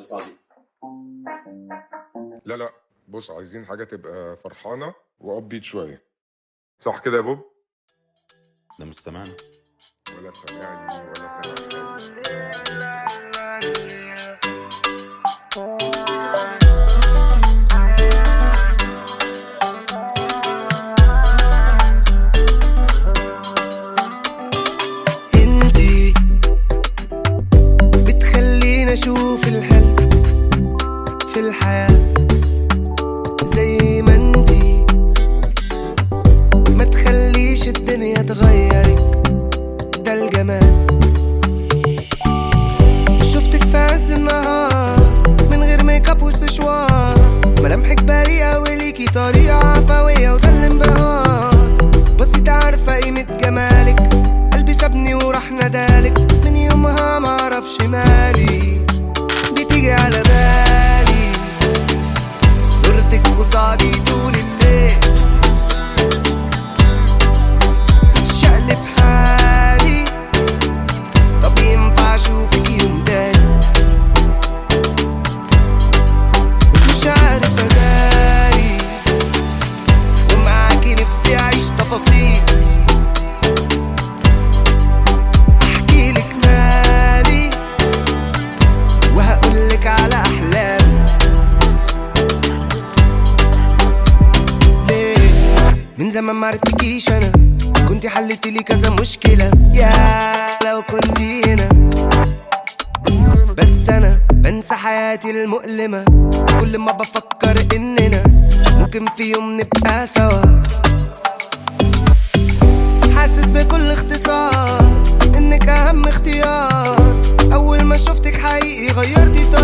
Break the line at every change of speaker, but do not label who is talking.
اسمع دي
لا لا بص عايزين حاجة تبقى فرحانة وأبيت شوية صح كده يا بوب؟
ده مستمعنا
ولا سامعني ولا سامع حاجة
انتي بتخليني اشوف الحلم في الحياة زي ما انتي ما تخليش الدنيا تغيرك ده الجمال شفتك في عز النهار من غير ميك اب وسشوار ملامحك بريئة وليكي طريقة عفوية وده الانبهار بسيطة عارفة قيمة جمالك قلبي سابني وراح ندالك من يومها معرفش مالي بتيجي على بالي صورتك قصادي طول الليل بتشقلب حالي طب ينفع اشوفك يوم تاني مش عارف اداري ومعاكي نفسي اعيش تفاصيل احكي لك مالي وهقول لك على احلامي ليه من زمان ما عرفتكيش انا كنت حلت لي كذا مشكله يا لو كنت هنا بس انا بنسى حياتي المؤلمه كل ما بفكر اننا ممكن في يوم نبقى سوا حاسس بكل اختصار انك اهم اختيار اول ما شفتك حقيقي غيرتي